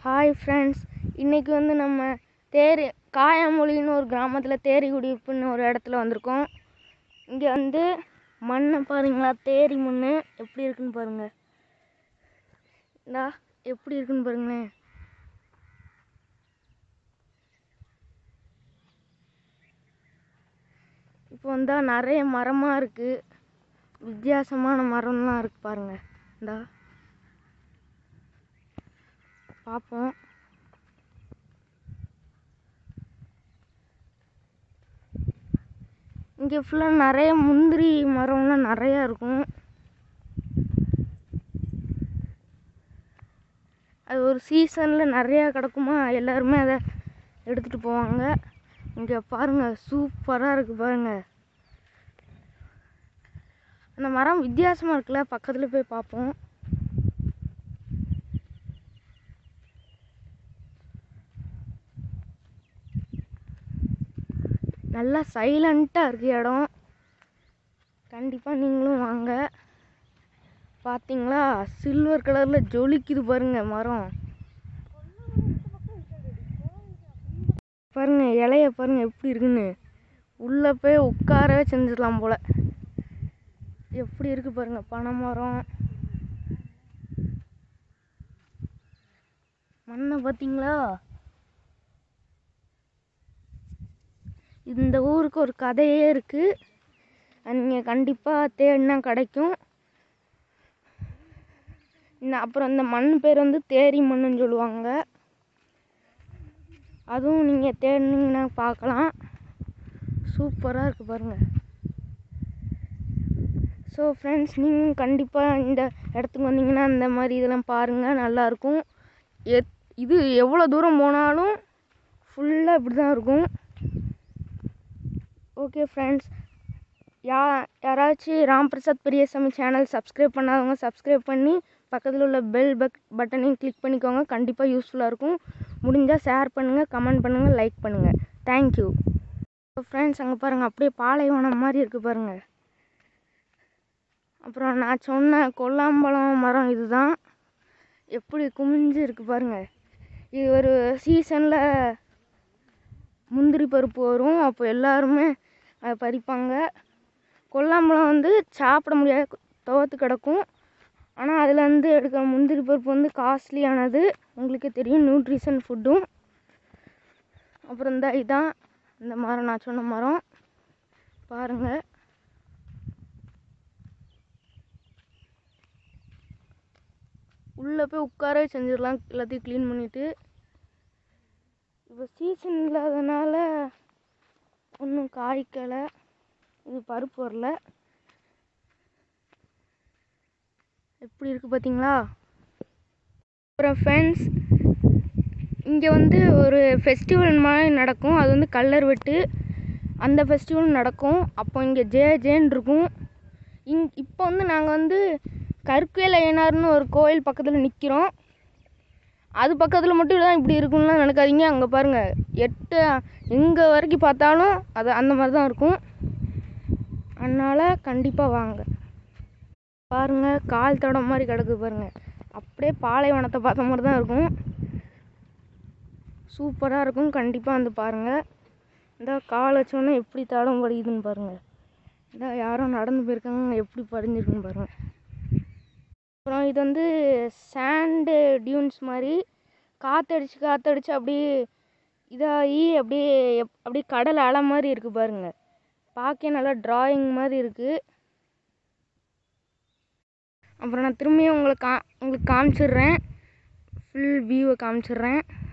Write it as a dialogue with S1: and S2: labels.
S1: hi friends இன்றைக்கி வந்து நம்ம தேரி காயாமொழின்னு ஒரு கிராமத்தில் தேரி குடியிருப்புன்னு ஒரு இடத்துல வந்திருக்கோம் இங்கே வந்து மண்ணை பாருங்களா தேரி மண் எப்படி இருக்குன்னு பாருங்கள் இந்தா எப்படி இருக்குன்னு பாருங்களேன் இப்போ வந்தா நிறைய மரமாக இருக்குது வித்தியாசமான மரம்லாம் இருக்கு பாருங்க இந்தா பார்ப்போம் இங்கே ஃபுல்லாக நிறைய முந்திரி மரம்லாம் நிறையா இருக்கும் அது ஒரு சீசனில் நிறையா கிடக்குமா எல்லாருமே அதை எடுத்துகிட்டு போவாங்க இங்கே பாருங்கள் சூப்பராக இருக்குது பாருங்கள் அந்த மரம் வித்தியாசமாக இருக்குல்ல பக்கத்தில் போய் பார்ப்போம் நல்லா சைலண்ட்டாக இருக்கு இடம் கண்டிப்பாக நீங்களும் வாங்க பார்த்தீங்களா சில்வர் கலரில் ஜொலிக்குது பாருங்க மரம் பாருங்க இலைய பாருங்க எப்படி இருக்குன்னு உள்ளே போய் உட்காரவே செஞ்சிடலாம் போல எப்படி இருக்கு பாருங்க பனை மரம் மண்ணை பார்த்தீங்களா இந்த ஊருக்கு ஒரு கதையே இருக்கு நீங்கள் கண்டிப்பாக தேடினா கிடைக்கும் இன்னும் அப்புறம் இந்த மண் பேர் வந்து தேரி மண்ணுன்னு சொல்லுவாங்க அதுவும் நீங்கள் தேடினீங்கன்னா பார்க்கலாம் சூப்பராக இருக்குது பாருங்கள் ஸோ ஃப்ரெண்ட்ஸ் நீங்களும் கண்டிப்பாக இந்த இடத்துக்கு வந்தீங்கன்னா இந்த மாதிரி இதெல்லாம் பாருங்கள் நல்லாயிருக்கும் எத் இது எவ்வளோ தூரம் போனாலும் ஃபுல்லாக இப்படி தான் இருக்கும் ஓகே ஃப்ரெண்ட்ஸ் யா யாராச்சும் ராம் பிரசாத் பெரியசாமி சேனல் சப்ஸ்கிரைப் பண்ணாதவங்க சப்ஸ்கிரைப் பண்ணி பக்கத்தில் உள்ள பெல் பக் பட்டனையும் கிளிக் பண்ணிக்கோங்க கண்டிப்பாக யூஸ்ஃபுல்லாக இருக்கும் முடிஞ்சால் ஷேர் பண்ணுங்கள் கமெண்ட் பண்ணுங்கள் லைக் பண்ணுங்கள் தேங்க்யூ ஃப்ரெண்ட்ஸ் அங்கே பாருங்கள் அப்படியே பாலைவனம் மாதிரி இருக்குது பாருங்கள் அப்புறம் நான் சொன்ன கொல்லாம்பழம் மரம் இதுதான் எப்படி குமிஞ்சு இருக்குது பாருங்கள் இது ஒரு சீசனில் முந்திரி பருப்பு வரும் அப்போ எல்லாருமே அதை பறிப்பாங்க கொல்லாம்பழம் வந்து சாப்பிட முடியாது துவத்து கிடக்கும் ஆனால் அதுலேருந்து எடுக்கிற முந்திரி பருப்பு வந்து காஸ்ட்லியானது உங்களுக்கே தெரியும் நியூட்ரிஷன் ஃபுட்டும் அப்புறம் இந்த இதான் இந்த மரம் நான் சொன்ன மரம் பாருங்கள் உள்ளே போய் உட்காரவே செஞ்சிடலாம் எல்லாத்தையும் க்ளீன் பண்ணிவிட்டு இப்போ சீசன் இல்லாதனால ஒன்றும் காய்க்கலை இது பருப்பு வரல எப்படி இருக்குது பார்த்தீங்களா அப்புறம் ஃப்ரெண்ட்ஸ் இங்கே வந்து ஒரு ஃபெஸ்டிவல் மாதிரி நடக்கும் அது வந்து கல்லர் வெட்டு அந்த ஃபெஸ்டிவல் நடக்கும் அப்போ இங்கே ஜே ஜேன்னு இருக்கும் இங் இப்போ வந்து நாங்கள் வந்து கற்குவேல் ஐயனார்னு ஒரு கோயில் பக்கத்தில் நிற்கிறோம் அது பக்கத்தில் மட்டும் தான் இப்படி இருக்கும்லாம் நினைக்காதீங்க அங்கே பாருங்கள் எட்டு எங்கே வரைக்கும் பார்த்தாலும் அது அந்த மாதிரி தான் இருக்கும் அதனால் கண்டிப்பாக வாங்க பாருங்கள் கால் தடம் மாதிரி கிடக்கு பாருங்கள் அப்படியே பாலைவனத்தை பார்த்த மாதிரி தான் இருக்கும் சூப்பராக இருக்கும் கண்டிப்பாக வந்து பாருங்கள் இந்த கால் வச்சோன்னே எப்படி தடம் படிக்குதுன்னு பாருங்கள் இந்த யாரோ நடந்து போயிருக்காங்க எப்படி படிஞ்சிருக்குன்னு பாருங்கள் அப்புறம் இது வந்து சாண்டு டியூன்ஸ் மாதிரி காற்றடிச்சு காற்றடிச்சு அப்படியே இதாகி அப்படியே எப்- அப்படியே கடல் அலை மாதிரி இருக்குது பாருங்க பார்க்க நல்லா டிராயிங் மாதிரி இருக்குது அப்புறம் நான் திரும்பியும் உங்களுக்கு கா உங்களுக்கு காமிச்சிடுறேன் ஃபுல் வியூவை காமிச்சிடுறேன்